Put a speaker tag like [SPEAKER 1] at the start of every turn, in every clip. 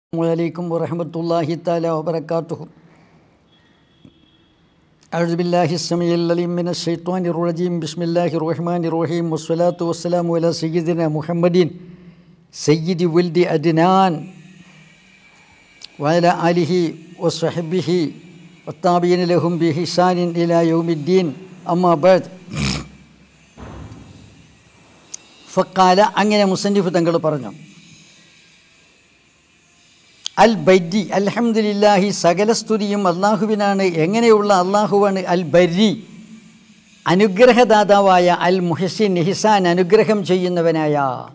[SPEAKER 1] عليكم ورحمة الله تعالى وبركاته أعوذ بالله السميع العليم من الشيطان الرجيم بسم الله الرحمن الرحيم والصلاة والسلام على سيدنا محمد سيد ولد أدنان وعلى آله وصحبه والتابعين لهم بإحسان إلى يوم الدين أما بعد ഫക്കാല അങ്ങനെ മുസന്നിഫ് തങ്ങൾ പറഞ്ഞു അൽ ബരി അൽഹംദുലില്ലാഹി സകല സ്തുതിയും അള്ളാഹുവിനാണ് എങ്ങനെയുള്ള അള്ളാഹുവാണ് അൽ ബരി അനുഗ്രഹദാതാവായ അൽ മുഹസിൻ ഹിസാൻ അനുഗ്രഹം ചെയ്യുന്നവനായ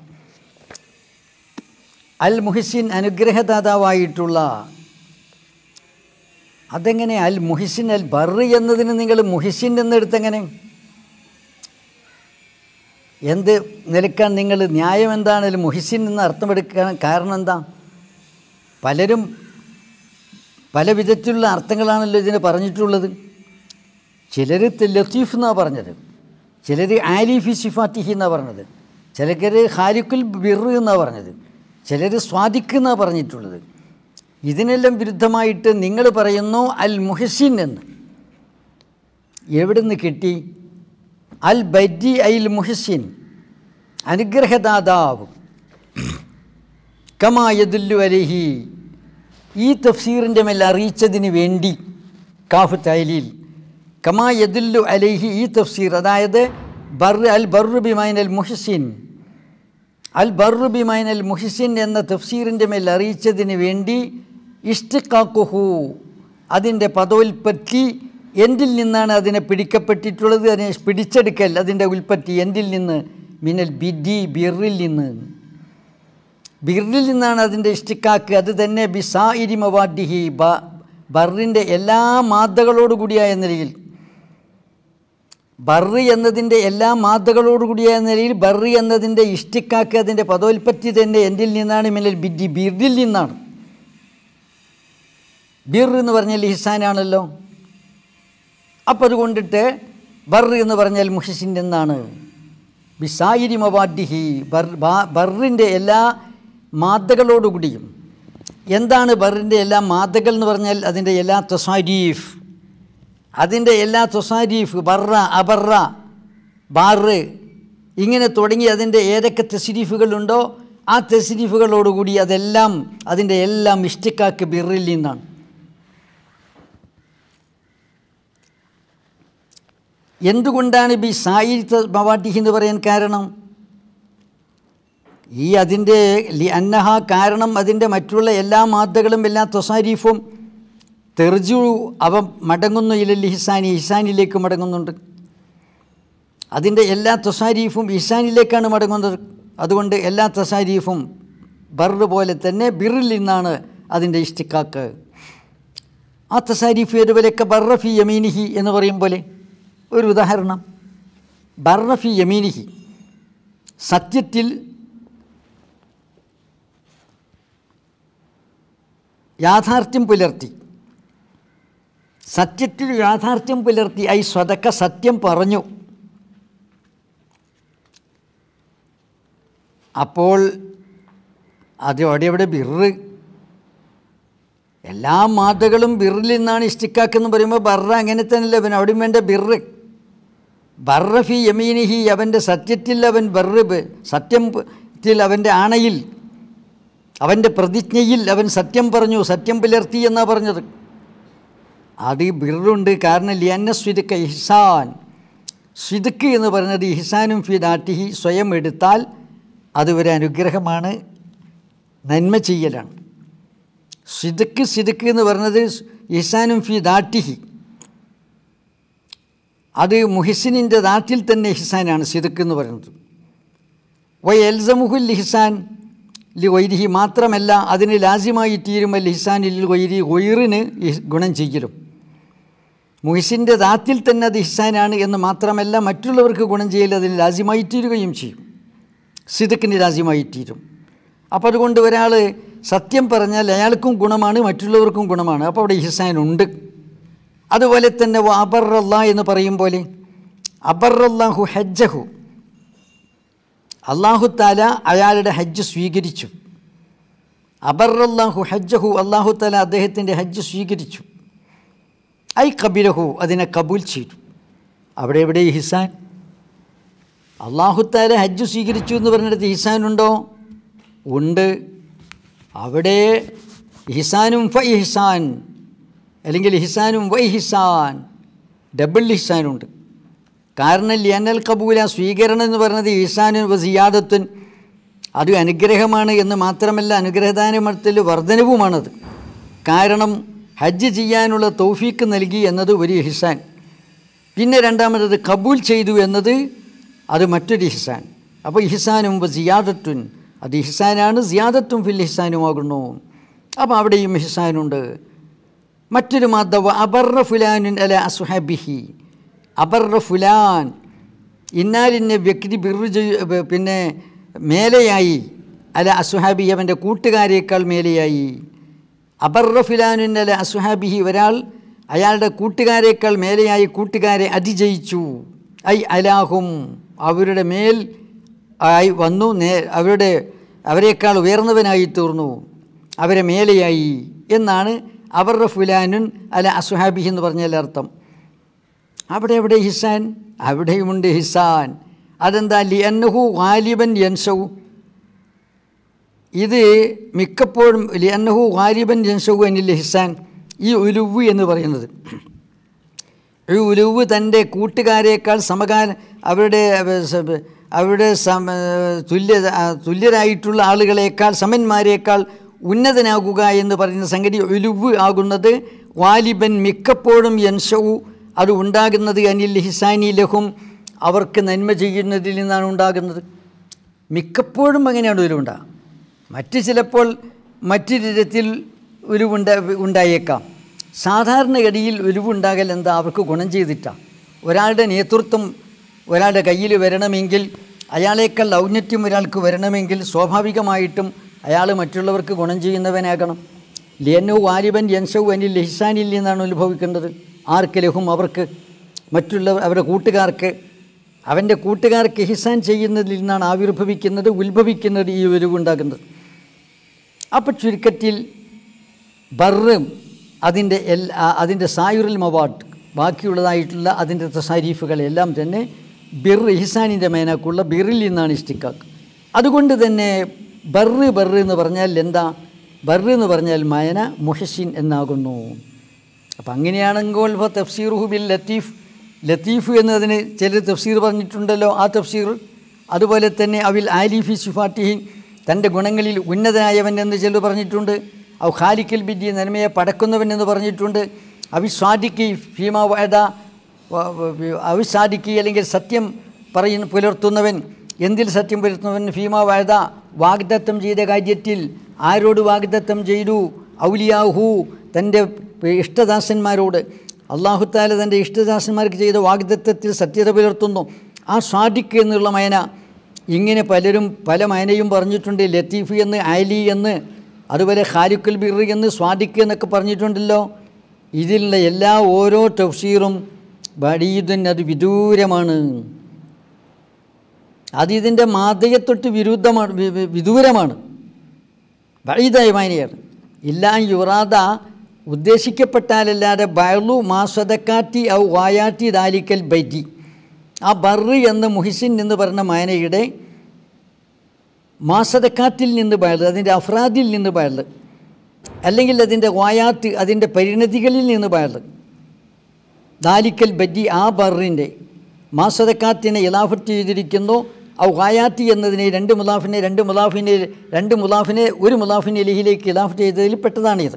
[SPEAKER 1] അൽ മുഹസിൻ അനുഗ്രഹദാതാവായിട്ടുള്ള അതെങ്ങനെ അൽ മുഹിസിൻ അൽ ബറ് എന്നതിന് നിങ്ങൾ മുഹിസിൻ എന്നെടുത്തെങ്ങനെ എന്ത് നിലക്കാൻ നിങ്ങൾ ന്യായം എന്താണ് അൽ മുഹിസിൻ എന്ന് അർത്ഥമെടുക്കാൻ കാരണം എന്താ പലരും പല വിധത്തിലുള്ള അർത്ഥങ്ങളാണല്ലോ ഇതിന് പറഞ്ഞിട്ടുള്ളത് ചിലർ ലത്തീഫ് എന്നാണ് പറഞ്ഞത് ചിലർ ആലിഫി സിഫാത്തിഹി എന്നാണ് പറഞ്ഞത് ചിലർ ഹാലിക്കുൽ ബിർ എന്നാണ് പറഞ്ഞത് ചിലർ സ്വാദിഖ് എന്നാണ് പറഞ്ഞിട്ടുള്ളത് ഇതിനെല്ലാം വിരുദ്ധമായിട്ട് നിങ്ങൾ പറയുന്നു അൽ മുഹസിൻ എന്ന് എവിടുന്ന് കിട്ടി അൽ ബരി അൽ മുഹസിൻ അനുഗ്രഹദാതാവ് കമായദുല്ലു അലഹി ഈ തഫ്സീറിൻ്റെ മേൽ അറിയിച്ചതിന് വേണ്ടി കാഫ് തൈലിൽ കമായദുല്ലു അലഹി ഈ തഫ്സീർ അതായത് ബർ അൽ ബറു ബിമൈൻ അൽ മുഹസിൻ അൽ ബറു ബിമൈൻ അൽ മുഹസിൻ എന്ന തഫ്സീറിൻ്റെ മേൽ അറിയിച്ചതിന് വേണ്ടി ഇഷ്ടിക്കാക്കുഹു അതിൻ്റെ പദോൽപ്പത്തി എന്തിൽ നിന്നാണ് അതിനെ പിടിക്കപ്പെട്ടിട്ടുള്ളത് അതിനെ പിടിച്ചെടുക്കൽ അതിൻ്റെ ഉൽപ്പത്തി എന്തിൽ നിന്ന് മിനൽ ബിഡി ബിറിൽ നിന്ന് ബിറിൽ നിന്നാണ് അതിൻ്റെ ഇഷ്ടിക്കാക്ക് അത് തന്നെ ബിസായിരി മവാഡിഹി ബ ബറിൻ്റെ എല്ലാ മാതകളോടുകൂടിയായ നിലയിൽ ബറ് എന്നതിൻ്റെ എല്ലാ മാതകളോടുകൂടിയായ നിലയിൽ ബറ് എന്നതിൻ്റെ ഇഷ്ടിക്കാക്ക് അതിൻ്റെ പദോൽപ്പത്തി തന്നെ എന്തിൽ നിന്നാണ് മിനൽ ബിഡി ബിറിൽ നിന്നാണ് ബിർ എന്ന് പറഞ്ഞാൽ ഹിസാനാണല്ലോ അപ്പോൾ അതുകൊണ്ടിട്ട് ബർ എന്ന് പറഞ്ഞാൽ മുഹസിൻ എന്നാണ് ബിസായിരി മവാഡിഹി ബർ ബറിൻ്റെ എല്ലാ മാതകളോടുകൂടിയും എന്താണ് ബറിൻ്റെ എല്ലാ മാതകൾ എന്ന് പറഞ്ഞാൽ അതിൻ്റെ എല്ലാ തൊസാരീഫ് അതിൻ്റെ എല്ലാ തൊസാരീഫ് ബറ അബറ ബാറ് ഇങ്ങനെ തുടങ്ങി അതിൻ്റെ ഏതൊക്കെ തെസിരീഫുകളുണ്ടോ ആ തെസിരീഫുകളോടുകൂടി അതെല്ലാം അതിൻ്റെ എല്ലാം ഇഷ്ടിക്കാക്ക് ബിറിൽ നിന്നാണ് എന്തുകൊണ്ടാണ് ബി സായി മവാട്ടിഹി എന്ന് പറയാൻ കാരണം ഈ അതിൻ്റെ ലി അന്നഹ കാരണം അതിൻ്റെ മറ്റുള്ള എല്ലാ മാതകളും എല്ലാ തൊസാരീഫും തെർജു അവ മടങ്ങുന്നു ഇല്ല ഹിസാനി ഹിസാനിലേക്ക് മടങ്ങുന്നുണ്ട് അതിൻ്റെ എല്ലാ തൊസാരീഫും ഇസാനിലേക്കാണ് മടങ്ങുന്നത് അതുകൊണ്ട് എല്ലാ തൊസാരീഫും ബറ് പോലെ തന്നെ ബിറിൽ നിന്നാണ് അതിൻ്റെ ഇഷ്ടിക്കാക്ക് ആ തസാരീഫ് ഏതുപോലെയൊക്കെ ബർറഫി യമീനിഹി എന്ന് പറയും പോലെ ഒരു ഉദാഹരണം ബർറഫി യമീനിഹി സത്യത്തിൽ യാഥാർത്ഥ്യം പുലർത്തി സത്യത്തിൽ യാഥാർത്ഥ്യം പുലർത്തി ഐ സ്വതക്ക സത്യം പറഞ്ഞു അപ്പോൾ അത് അവിടെ എവിടെ ബിറ് എല്ലാ മാതകളും ബിറിൽ നിന്നാണ് ഇഷ്ടിക്കാക്കെന്ന് പറയുമ്പോൾ ബർറ അങ്ങനെ തന്നെയല്ല അവൻ അവിടെയും വേണ്ട ബിറ് ബർറ ഫി യമീനിഹി അവൻ്റെ സത്യത്തിൽ അവൻ ബർറ് സത്യത്തിൽ അവൻ്റെ ആണയിൽ അവൻ്റെ പ്രതിജ്ഞയിൽ അവൻ സത്യം പറഞ്ഞു സത്യം പുലർത്തി എന്നാണ് പറഞ്ഞത് അത് ബിറുണ്ട് കാരണം ലിയന്ന സ്വിതുക്ക ഇഹ്സാൻ സ്വിതുക്ക് എന്ന് പറയുന്നത് ഇഹ്സാനും ഫി ദാട്ടിഹി സ്വയം എടുത്താൽ അത് ഒരു അനുഗ്രഹമാണ് നന്മ ചെയ്യലാണ് സിദുക്ക് സിദുക്ക് എന്ന് പറയുന്നത് ഇഹ്സാനും ഫി ദാട്ടിഹി അത് മുഹിസിനിൻ്റെ ദാട്ടിൽ തന്നെ ഇഹ്സാനാണ് സിദുക്ക് എന്ന് പറയുന്നത് വൈ എൽസമുഹുൽ ഇഹ്സാൻ ലി വൈരിഹി മാത്രമല്ല അതിന് ലാസ്യമായി തീരുമൽ ഇഹ്സാനിൽ വൈരി ഒയിറിന് ഗുണം ചെയ്യലും മുഹിസിൻ്റെ ദാത്തിൽ തന്നെ അത് ഇഹ്സാനാണ് എന്ന് മാത്രമല്ല മറ്റുള്ളവർക്ക് ഗുണം ചെയ്യൽ അതിന് ലാസ്യമായി തീരുകയും ചെയ്യും സിദുക്കിന് ലാസ്യമായി തീരും അപ്പോൾ അതുകൊണ്ട് ഒരാൾ സത്യം പറഞ്ഞാൽ അയാൾക്കും ഗുണമാണ് മറ്റുള്ളവർക്കും ഗുണമാണ് അപ്പോൾ അവിടെ ഇഹ്സാനുണ്ട് അതുപോലെ തന്നെ അബറല്ല എന്ന് പറയും പോലെ അബറല്ലാഹു ഹജ്ജഹു അള്ളാഹു താല അയാളുടെ ഹജ്ജ് സ്വീകരിച്ചു അബറല്ലാഹു ഹജ്ജഹു അള്ളാഹു തല അദ്ദേഹത്തിൻ്റെ ഹജ്ജ് സ്വീകരിച്ചു ഐ കബിലഹു അതിനെ കബൂൽ ചെയ്തു അവിടെ എവിടെ ഹിസാൻ അള്ളാഹുത്താല ഹജ്ജ് സ്വീകരിച്ചു എന്ന് പറഞ്ഞിടത്ത് ഹിസാനുണ്ടോ ഉണ്ട് അവിടെ ഹിസാനും ഫ ഹിസാൻ അല്ലെങ്കിൽ ഹിസാനും വൈ ഹിസാൻ ഡബിൾ ഹിസാനുണ്ട് കാരണം ലിയനൽ കബൂല സ്വീകരണം എന്ന് പറയുന്നത് ഹിസാനും സിയാദത്തുൻ അത് അനുഗ്രഹമാണ് എന്ന് മാത്രമല്ല അനുഗ്രഹദാനമത്തിൽ വർധനവുമാണത് കാരണം ഹജ്ജ് ചെയ്യാനുള്ള തൗഫീക്ക് നൽകി എന്നത് ഒരു ഹിസാൻ പിന്നെ രണ്ടാമത്തത് കബൂൽ ചെയ്തു എന്നത് അത് മറ്റൊരു ഹിസാൻ അപ്പോൾ ഇഹ്സാനും സിയാദത്തുൻ അത് ഇഹ്സാനാണ് സിയാദത്തും ഫിൽ ഇഹ്സാനുമാകുന്നു അപ്പോൾ അവിടെയും ഇഹ്സാനുണ്ട് മറ്റൊരു മാധവ അബർറ ഫുലാനുൻ അല അസുഹബിഹി അബർറ ഫുലാൻ ഇന്നാലിന്നെ വ്യക്തി ബിറു ചെയ്യ പിന്നെ മേലെയായി അല അസുഹാബി അവൻ്റെ കൂട്ടുകാരേക്കാൾ മേലെയായി അബർറ ഫുലാനുൻ അല അസുഹാബിഹി ഒരാൾ അയാളുടെ കൂട്ടുകാരേക്കാൾ മേലെയായി കൂട്ടുകാരെ അതിജയിച്ചു ഐ അലാഹും അവരുടെ മേൽ ആയി വന്നു നേ അവരുടെ അവരെക്കാൾ ഉയർന്നവനായി തീർന്നു അവരെ മേലെയായി എന്നാണ് അവരുടെ ഫുലാനുൻ അല അസുഹാബിഹി എന്ന് പറഞ്ഞാൽ അർത്ഥം അവിടെ എവിടെ ഹിസാൻ അവിടെയുമുണ്ട് ഹിസാൻ അതെന്താ ലിയന്നഹു ഗാലിബൻ യൻസൗ ഇത് മിക്കപ്പോഴും ലിയന്നഹു ഗാലിബൻ യൻസൗ എന്നില്ല ഹിസാൻ ഈ ഉലുവ് എന്ന് പറയുന്നത് ഈ ഉലുവ് തൻ്റെ കൂട്ടുകാരേക്കാൾ സമകാല അവരുടെ അവരുടെ സമ തുല്യ തുല്യരായിട്ടുള്ള ആളുകളേക്കാൾ സമന്മാരേക്കാൾ ഉന്നതനാകുക എന്ന് പറയുന്ന സംഗതി ഉലുവ് ആകുന്നത് വാലിബൻ മിക്കപ്പോഴും യൻഷവു അത് ഉണ്ടാകുന്നത് അനിൽ ഹിസാനി ലഹും അവർക്ക് നന്മ ചെയ്യുന്നതിൽ നിന്നാണ് ഉണ്ടാകുന്നത് മിക്കപ്പോഴും അങ്ങനെയാണ് ഉരുവുണ്ടാകുക മറ്റ് ചിലപ്പോൾ മറ്റു വിധത്തിൽ ഉരുവുണ്ട ഉണ്ടായേക്കാം സാധാരണഗതിയിൽ ഉരുവുണ്ടാകൽ എന്താ അവർക്ക് ഗുണം ചെയ്തിട്ടാണ് ഒരാളുടെ നേതൃത്വം ഒരാളുടെ കയ്യിൽ വരണമെങ്കിൽ അയാളേക്കാൾ ഔന്നത്യം ഒരാൾക്ക് വരണമെങ്കിൽ സ്വാഭാവികമായിട്ടും അയാൾ മറ്റുള്ളവർക്ക് ഗുണം ചെയ്യുന്നവനാകണം ലിയന്നോ വാലിബൻ യൻസവ് അനിൽ ലിഹിസാനിൽ നിന്നാണ് ഉത്ഭവിക്കേണ്ടത് ആർക്ക് ലഹും അവർക്ക് മറ്റുള്ളവർ അവരുടെ കൂട്ടുകാർക്ക് അവൻ്റെ കൂട്ടുകാർക്ക് ഹിസാൻ ചെയ്യുന്നതിൽ നിന്നാണ് ആവിർഭവിക്കുന്നത് ഉത്ഭവിക്കുന്നത് ഈ ഉരുവുണ്ടാകുന്നത് അപ്പോൾ ചുരുക്കത്തിൽ ബറും അതിൻ്റെ എല്ലാ അതിൻ്റെ സായുറിൽ മവാട്ട് ബാക്കിയുള്ളതായിട്ടുള്ള അതിൻ്റെ തസാരീഫുകളെല്ലാം തന്നെ ബിർ ഹിസാനിൻ്റെ മേനാക്കുള്ള ബിറിൽ നിന്നാണ് ഇഷ്ടിക്കാക്ക് അതുകൊണ്ട് തന്നെ ബറ് ബറ് എന്ന് പറഞ്ഞാൽ എന്താ ബറ് എന്ന് പറഞ്ഞാൽ മയന മുഹസിൻ എന്നാകുന്നു അപ്പം അങ്ങനെയാണെങ്കിൽ ഇപ്പോൾ തഫ്സീറുഹു ബിൽ ലത്തീഫ് ലത്തീഫ് എന്നതിന് ചില തഫ്സീർ പറഞ്ഞിട്ടുണ്ടല്ലോ ആ തഫ്സീർ അതുപോലെ തന്നെ അവിൽ ആലിഫി സുഫാറ്റിഹി തൻ്റെ ഗുണങ്ങളിൽ ഉന്നതനായവൻ എന്ന് ചിലർ പറഞ്ഞിട്ടുണ്ട് ഔ ഖാലിക്കൽ ബിദ്യ നന്മയെ പടക്കുന്നവൻ എന്ന് പറഞ്ഞിട്ടുണ്ട് അവി സ്വാദിക്കി ഭീമ വയത അവി സാദിക്കി അല്ലെങ്കിൽ സത്യം പറയുന്ന പുലർത്തുന്നവൻ എന്തിൽ സത്യം പുലർത്തുന്നവൻ ഭീമ വയത വാഗ്ദത്തം ചെയ്ത കാര്യത്തിൽ ആരോട് വാഗ്ദത്തം ചെയ്തു ഔലിയാഹു തൻ്റെ ഇഷ്ടദാസന്മാരോട് അള്ളാഹുത്താല തൻ്റെ ഇഷ്ടദാസന്മാർക്ക് ചെയ്ത വാഗ്ദത്തത്തിൽ സത്യത പുലർത്തുന്നു ആ സ്വാദിക്ക് എന്നുള്ള മയന ഇങ്ങനെ പലരും പല മയനയും പറഞ്ഞിട്ടുണ്ട് ലത്തീഫ് എന്ന് ആലി എന്ന് അതുപോലെ ഖാലിക്കുൽ ബിർ എന്ന് സ്വാദിക്ക് എന്നൊക്കെ പറഞ്ഞിട്ടുണ്ടല്ലോ ഇതിലുള്ള എല്ലാ ഓരോ തഫ്സീറും ബടീദൻ അത് വിദൂരമാണ് അത് ഇതിൻ്റെ മാതയത്തൊട്ട് വിരുദ്ധമാണ് വി- വി- വിദൂരമാണ് ബഴീതായ മാനിയാണ് ഇല്ലാ യുറാദ ഉദ്ദേശിക്കപ്പെട്ടാലല്ലാതെ ബയലു മാസദക്കാറ്റി ഔ വായാറ്റി ദാലിക്കൽ ബൈറ്റി ആ ബറ് എന്ന മുഹിസിൻ എന്ന് പറഞ്ഞ മാനയുടെ മാസദക്കാറ്റിൽ നിന്ന് ബയല് അതിൻ്റെ അഫ്രാദിൽ നിന്ന് ബയല് അല്ലെങ്കിൽ അതിൻ്റെ വായാത്ത് അതിൻ്റെ പരിണതികളിൽ നിന്ന് ബയല് ദാലിക്കൽ ബജ്ജി ആ ബറിൻ്റെ മാസദക്കാത്തിനെ ഇലാഫത്ത് ചെയ്തിരിക്കുന്നു ഔ ഹായാത്തി എന്നതിനെ രണ്ട് മുലാഫിനെ രണ്ട് മുലാഫിനെ രണ്ട് മുലാഫിനെ ഒരു മുലാഫിനെ ലഹിലേക്ക് ഇലാഫ് ചെയ്തതിൽ പെട്ടതാണിത്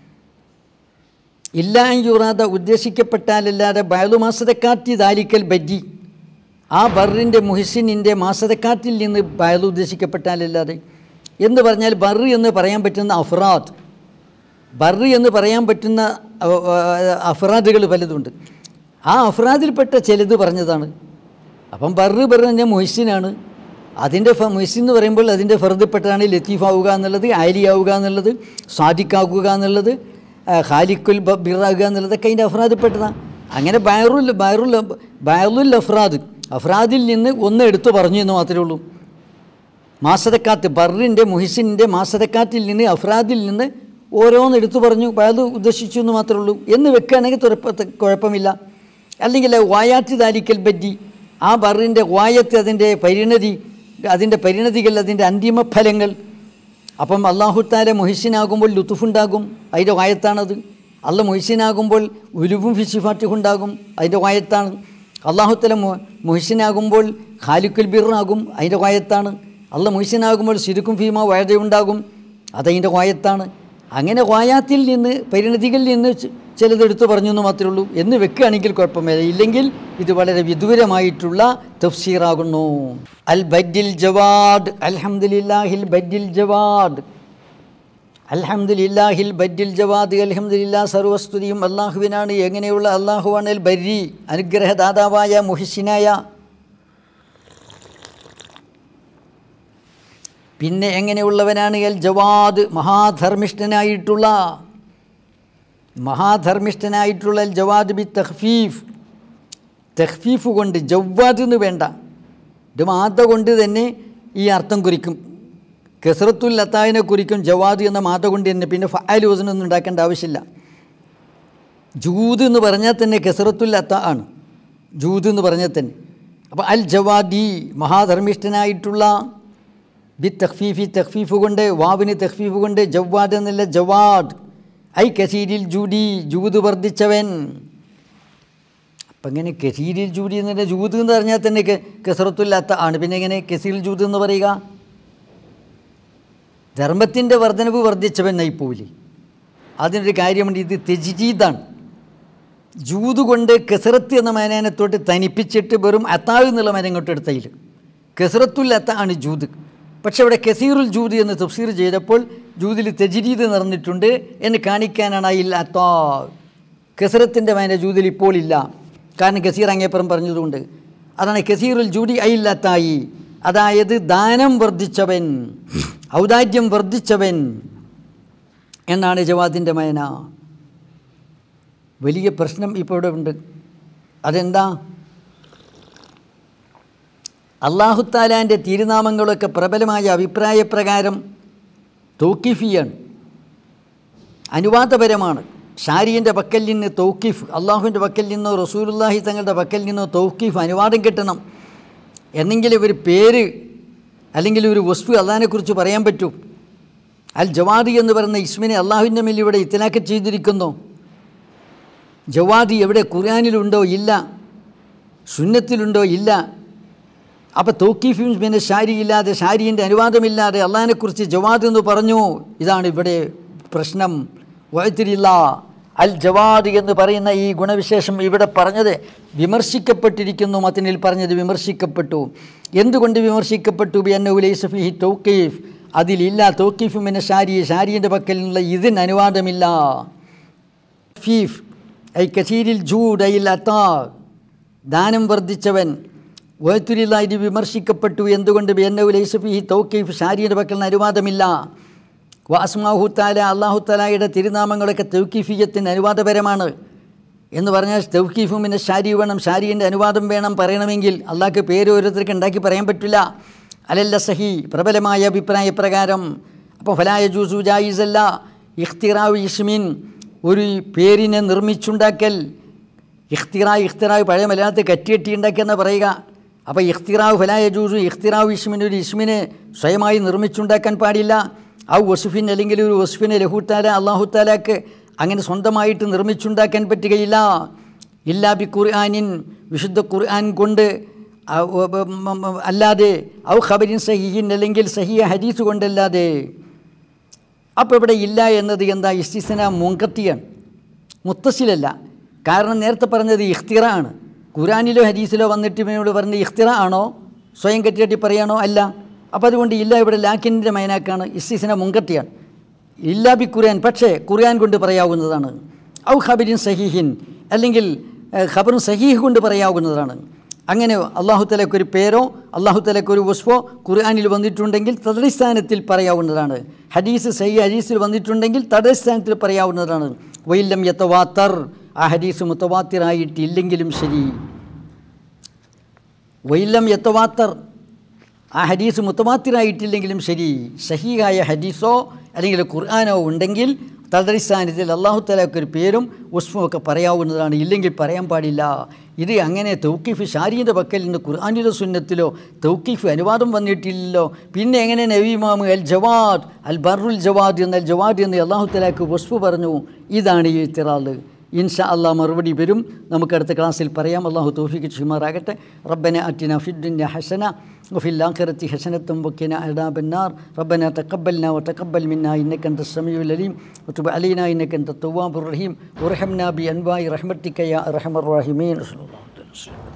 [SPEAKER 1] ഇല്ലാ യുറാദ ഉദ്ദേശിക്കപ്പെട്ടാലല്ലാതെ ബയലു മാസദക്കാത്തി ദാലിക്കൽ ബജ്ജി ആ ബറിൻ്റെ മുഹിസിനിൻ്റെ മാസദക്കാത്തിൽ നിന്ന് ബയലു ഉദ്ദേശിക്കപ്പെട്ടാലല്ലാതെ എന്ന് പറഞ്ഞാൽ ബറ് എന്ന് പറയാൻ പറ്റുന്ന അഫ്രാദ് ബറ് എന്ന് പറയാൻ പറ്റുന്ന അഹ്, അഹ്, അഫ്രാദുകൾ പലതുണ്ട് ആ അഫ്രാദിൽപ്പെട്ട ചിലത് പറഞ്ഞതാണ് അപ്പം ബറ് ബറ് തന്നെ മൊയ്സിനാണ് അതിൻ്റെ ഫ മൊയ്സിൻ എന്ന് പറയുമ്പോൾ അതിൻ്റെ ഫറുദിൽപ്പെട്ടതാണ് ലത്തീഫ് ആവുക എന്നുള്ളത് ആലി ആവുക എന്നുള്ളത് സാദിഖാകുക എന്നുള്ളത് ആ, ഖാലിക്കുൽ ബ- ബിറാകുക എന്നുള്ളതൊക്കെ അതിൻ്റെ അഫ്രാദിൽപ്പെട്ടതാണ് അങ്ങനെ ബയറുൽ ബയറുൽ ബയറുൽ അഫ്രാദ് അഫ്രാദിൽ നിന്ന് ഒന്ന് എടുത്തു പറഞ്ഞു എന്ന് മാത്രമേ ഉള്ളൂ മാസതക്കാത്ത് ബറിൻ്റെ മുഹിസിൻ്റെ മാസതക്കാത്തിൽ നിന്ന് അഫ്രാദിൽ നിന്ന് ഓരോന്ന് എടുത്തു പറഞ്ഞു അത് ഉദ്ദേശിച്ചു എന്ന് മാത്രമേ ഉള്ളൂ എന്ന് വെക്കുകയാണെങ്കിൽ തുറപ്പ കുഴപ്പമില്ല അല്ലെങ്കിൽ വായാത്തി താലിക്കൽ പറ്റി ആ ബറിൻ്റെ വായത്ത് അതിൻ്റെ പരിണതി അതിൻ്റെ പരിണതികൾ അതിൻ്റെ അന്തിമ ഫലങ്ങൾ അപ്പം അള്ളാഹുത്താല മൊഹിസിനാകുമ്പോൾ ലുത്തുഫുണ്ടാകും അതിൻ്റെ വായത്താണത് അല്ല മൊഹിസിനാകുമ്പോൾ ഉലുവും ഫിസിഫാറ്റും ഉണ്ടാകും അതിൻ്റെ വായത്താണ് അള്ളാഹുത്തല മൊ മൊഹിസിനാകുമ്പോൾ ഖാലിക്കുൽ ബിറാകും അതിൻ്റെ വായത്താണ് അല്ല മൊഹിസിനാകുമ്പോൾ സിരുക്കും ഫീമ വായതയുണ്ടാകും അതതിൻ്റെ വായത്താണ് അങ്ങനെ വായാത്തിൽ നിന്ന് പരിണതികളിൽ നിന്ന് ചി- ചിലതെടുത്ത് പറഞ്ഞു എന്ന് മാത്രമേ ഉള്ളൂ എന്ന് വെക്കുകയാണെങ്കിൽ കുഴപ്പമില്ല ഇല്ലെങ്കിൽ ഇത് വളരെ വിദൂരമായിട്ടുള്ള തഫ്സീറാകുന്നു അൽ ബദ്ദിൽ ജവാദ് അൽഹംദുലില്ലാഹിൽ ബദ്ദിൽ ജവാദ് അൽഹംദുലില്ലാഹിൽ ബദ്ദിൽ ജവാദ് അൽഹംദുലില്ലാ സർവസ്തുതിയും അള്ളാഹുവിനാണ് എങ്ങനെയുള്ള അള്ളാഹുവാണ് അൽ ബരി അനുഗ്രഹദാതാവായ മുഹിസിനായ പിന്നെ എങ്ങനെയുള്ളവനാണ് അൽ ജവാദ് മഹാധർമ്മിഷ്ഠനായിട്ടുള്ള മഹാധർമ്മിഷ്ഠനായിട്ടുള്ള അൽ ജവാദ് ബി തഹ്ഫീഫ് തഹ്ഫീഫ് കൊണ്ട് ജവ്വാദ് എന്ന് വേണ്ട ഇത് മാത കൊണ്ട് തന്നെ ഈ അർത്ഥം കുറിക്കും കെസറത്തുൽ ലത്താവിനെ കുറിക്കും ജവാദ് എന്ന മാത കൊണ്ട് തന്നെ പിന്നെ ഫഅൽ വസനൊന്നും ഉണ്ടാക്കേണ്ട ആവശ്യമില്ല ജൂദ് എന്ന് പറഞ്ഞാൽ തന്നെ കെസറത്തുൽ ലത്ത ആണ് ജൂദ് എന്ന് പറഞ്ഞാൽ തന്നെ അപ്പോൾ അൽ ജവാദി മഹാധർമ്മിഷ്ഠനായിട്ടുള്ള ബി തഖ്ഫീഫി തഖ്ഫീഫ് കൊണ്ട് വാവിന് തഖ്ഫീഫ് കൊണ്ട് ജവാദ് എന്നല്ല ജവാദ് ഐ കസീരിൽ ജൂഡി ജൂദ് വർദ്ധിച്ചവൻ അപ്പം ഇങ്ങനെ കസീരിൽ ജൂഡി എന്നതിൻ്റെ ജൂദ് എന്ന് പറഞ്ഞാൽ തന്നെ കെസറത്തുല്ലാത്ത ആണ് പിന്നെ എങ്ങനെ കസീൽ ജൂദ് എന്ന് പറയുക ധർമ്മത്തിൻ്റെ വർധനവ് വർദ്ധിച്ചവൻ നയിപ്പോവില്ലേ അതിനൊരു കാര്യമുണ്ട് ഇത് തെജിജീദാണ് ജൂത് കൊണ്ട് കെസറത്ത് എന്ന മേനേനത്തോട്ട് തനിപ്പിച്ചിട്ട് വെറും അത്താവ് എന്നുള്ള മേന ഇങ്ങോട്ട് എടുത്തതിൽ കെസറത്തുൽ അത്ത ആണ് ജൂത് പക്ഷെ അവിടെ കസീറുൽ ജൂദ് എന്ന് തഫ്സീർ ചെയ്തപ്പോൾ ജൂതിൽ തെജിരീത് നിറഞ്ഞിട്ടുണ്ട് എന്ന് കാണിക്കാനാണ് ആ ഇല്ല അത്താ കെസറത്തിൻ്റെ മേന ജൂതിൽ ഇപ്പോൾ ഇല്ല കാരണം കസീർ അങ്ങേപ്പുറം പറഞ്ഞതുകൊണ്ട് അതാണ് കസീറുൽ ജൂഡി അയില്ലത്തായി അതായത് ദാനം വർദ്ധിച്ചവൻ ഔദാര്യം വർദ്ധിച്ചവൻ എന്നാണ് ജവാദിൻ്റെ മേന വലിയ പ്രശ്നം ഇപ്പോൾ ഇവിടെ ഉണ്ട് അതെന്താ അള്ളാഹുത്താലാൻ്റെ തിരുനാമങ്ങളൊക്കെ പ്രബലമായ അഭിപ്രായപ്രകാരം തൗക്കിഫിയാണ് അനുവാദപരമാണ് ഷാരിയൻ്റെ പക്കൽ നിന്ന് തൗക്കിഫ് അള്ളാഹുവിൻ്റെ പക്കൽ നിന്നോ റസൂലുല്ലാഹി തങ്ങളുടെ പക്കൽ നിന്നോ തൗക്കിഫ് അനുവാദം കിട്ടണം എന്നെങ്കിലും ഒരു പേര് അല്ലെങ്കിൽ ഒരു വസ്തു അള്ളാഹിനെക്കുറിച്ച് പറയാൻ പറ്റൂ അൽ ജവാദി എന്ന് പറയുന്ന ഇസ്മിനെ അള്ളാഹുവിൻ്റെ മേൽ ഇവിടെ ഇത്തലാക്ക് ചെയ്തിരിക്കുന്നു ജവാദി എവിടെ ഖുർആാനിലുണ്ടോ ഇല്ല സുന്നത്തിലുണ്ടോ ഇല്ല അപ്പോൾ തൗക്കീഫും പിന്നെ ഷാരി ഇല്ലാതെ ഷാരിൻ്റെ അനുവാദമില്ലാതെ അള്ളാഹിനെക്കുറിച്ച് ജവാദ് എന്ന് പറഞ്ഞു ഇതാണ് ഇവിടെ പ്രശ്നം വഴത്തിരില്ല അൽ ജവാദ് എന്ന് പറയുന്ന ഈ ഗുണവിശേഷം ഇവിടെ പറഞ്ഞത് വിമർശിക്കപ്പെട്ടിരിക്കുന്നു മത്തിനിൽ പറഞ്ഞത് വിമർശിക്കപ്പെട്ടു എന്തുകൊണ്ട് വിമർശിക്കപ്പെട്ടു ബിഅന്നൗലൈസഫിഹി തൗക്കീഫ് അതിലില്ല തൗക്കീഫു പിന്നെ ഷാരി ഷാരിൻ്റെ പക്കൽ നിന്നുള്ള ഇതിന് അനുവാദമില്ല ഫീഫ് ഐ കസീരിൽ ജൂഡ് ഐ അത്താ ദാനം വർദ്ധിച്ചവൻ വേത്തുരില്ല ഇത് വിമർശിക്കപ്പെട്ടു എന്തുകൊണ്ട് ബിയന്നൗലൈസഫിഹി തൗക്കീഫ് ഷാരിയുടെ പക്കൽ നിന്ന് അനുവാദമില്ല വാസ്മാഹു താല അള്ളാഹു താലയുടെ തിരുനാമങ്ങളൊക്കെ തൗക്കീഫിയത്തിന് അനുവാദപരമാണ് എന്ന് പറഞ്ഞാൽ തൗക്കീഫും പിന്നെ ഷാരി വേണം ഷാരിൻ്റെ അനുവാദം വേണം പറയണമെങ്കിൽ അള്ളാഹ്ക്ക് പേര് ഓരോരുത്തർക്ക് ഉണ്ടാക്കി പറയാൻ പറ്റില്ല അലല്ല സഹി പ്രബലമായ അഭിപ്രായ പ്രകാരം അപ്പോൾ ഫലായ ജൂസു ജായിസല്ല ഇഖ്തിറാവ് ഇസ്മിൻ ഒരു പേരിനെ നിർമ്മിച്ചുണ്ടാക്കൽ ഇഖ്തിറാ ഇഖ്തിറാവ് പഴയ മലയാളത്തിൽ കറ്റിയെട്ടി ഉണ്ടാക്കിയെന്ന് പറയുക അപ്പോൾ ഇഖ്തിറാവ് ഫലായ ജൂസു ഇഖ്തിറാവ് ഇസ്മിൻ ഒരു ഇസ്മിനെ സ്വയമായി നിർമ്മിച്ചുണ്ടാക്കാൻ പാടില്ല ആ വസുഫിൻ അല്ലെങ്കിൽ ഒരു വസുഫിനെ ലഹുത്താല അള്ളാഹുത്താലാക്ക് അങ്ങനെ സ്വന്തമായിട്ട് നിർമ്മിച്ചുണ്ടാക്കാൻ പറ്റുകയില്ല ഇല്ലാ ബി ഖുർആാനിൻ വിശുദ്ധ ഖുർആൻ കൊണ്ട് ആ- ഒ- ബ- മ- മ- അല്ലാതെ ഔ ഖബരിൻ സഹിഹിൻ അല്ലെങ്കിൽ സഹിയ ഹദീസ് കൊണ്ടല്ലാതെ അപ്പോൾ ഇവിടെ ഇല്ല എന്നത് എന്താ ഇസ്തിസന മുങ്കത്തിയാണ് മുത്തസിലല്ല കാരണം നേരത്തെ പറഞ്ഞത് ഇഖ്തിറ ആണ് ഖുറാനിലോ ഹദീസിലോ വന്നിട്ട് ഇവനോട് പറഞ്ഞ ഇഖ്തിറ ആണോ സ്വയം കെട്ടികെട്ടി പറയാണോ അല്ല അപ്പോൾ അതുകൊണ്ട് ഇല്ല ഇവിടെ ലാക്കിൻ്റെ മൈനാക്കാണ് ഇസ്തിസന മുങ്കത്തിയാണ് ഇല്ല ബി ഖുർആൻ പക്ഷേ ഖുർആൻ കൊണ്ട് പറയാവുന്നതാണ് ഔ ഖബരിൻ സഹീഹിൻ അല്ലെങ്കിൽ ഏഹ്, ഖബറും സഹീഹ് കൊണ്ട് പറയാവുന്നതാണ് അങ്ങനെ അള്ളാഹു തലക്ക് ഒരു പേരോ അള്ളാഹു തലക്ക് ഒരു വസ്ഫോ ഖുർആാനിൽ വന്നിട്ടുണ്ടെങ്കിൽ തദടിസ്ഥാനത്തിൽ പറയാവുന്നതാണ് ഹദീസ് സഹി ഹദീസിൽ വന്നിട്ടുണ്ടെങ്കിൽ തദടിസ്ഥാനത്തിൽ പറയാവുന്നതാണ് വൈല്ലം യത്തവാത്തർ ആ ഹദീസ് മുത്തവാത്തിറായിട്ടില്ലെങ്കിലും ശരി വൈല്ലം യത്തവാത്തർ ആ ഹദീസ് മുത്തമാത്തിരായിട്ടില്ലെങ്കിലും ശരി സഹിയായ ഹദീസോ അല്ലെങ്കിൽ ഖുർആാനോ ഉണ്ടെങ്കിൽ തദടിസ്ഥാനത്തിൽ അള്ളാഹു തലാക്ക് ഒരു പേരും ഉസ്മും ഒക്കെ പറയാവുന്നതാണ് ഇല്ലെങ്കിൽ പറയാൻ പാടില്ല ഇത് അങ്ങനെ തൗക്കീഫ് ഷാരിയുടെ പക്കൽ നിന്ന് ഖുർആാനിലെ സുന്നത്തിലോ തൗക്കീഫ് അനുവാദം വന്നിട്ടില്ലല്ലോ പിന്നെ എങ്ങനെ നവീമാമ് അൽ ജവാദ് അൽ ബറുൽ ജവാദ് എന്ന അൽ ജവാദ് എന്ന് അള്ളാഹു തലാക്ക് വസ്ഫു പറഞ്ഞു ഇതാണ് ഈ ഇത്തിറാള് ഇൻഷാ അള്ളാഹ് മറുപടി വരും നമുക്ക് അടുത്ത ക്ലാസ്സിൽ പറയാം അള്ളാഹു തോഫിക്ക് ക്ഷമാറാകട്ടെ റബ്ബന അറ്റിന ഫിദ്ദുന്യ ഹസന وفي الآخرة حسنة وقنا عذاب النار ربنا تقبلنا وتقبل منا إنك أنت السميع العليم وتب علينا إنك أنت التواب الرحيم وارحمنا بأنواع رحمتك يا أرحم الراحمين صلى الله عليه وسلم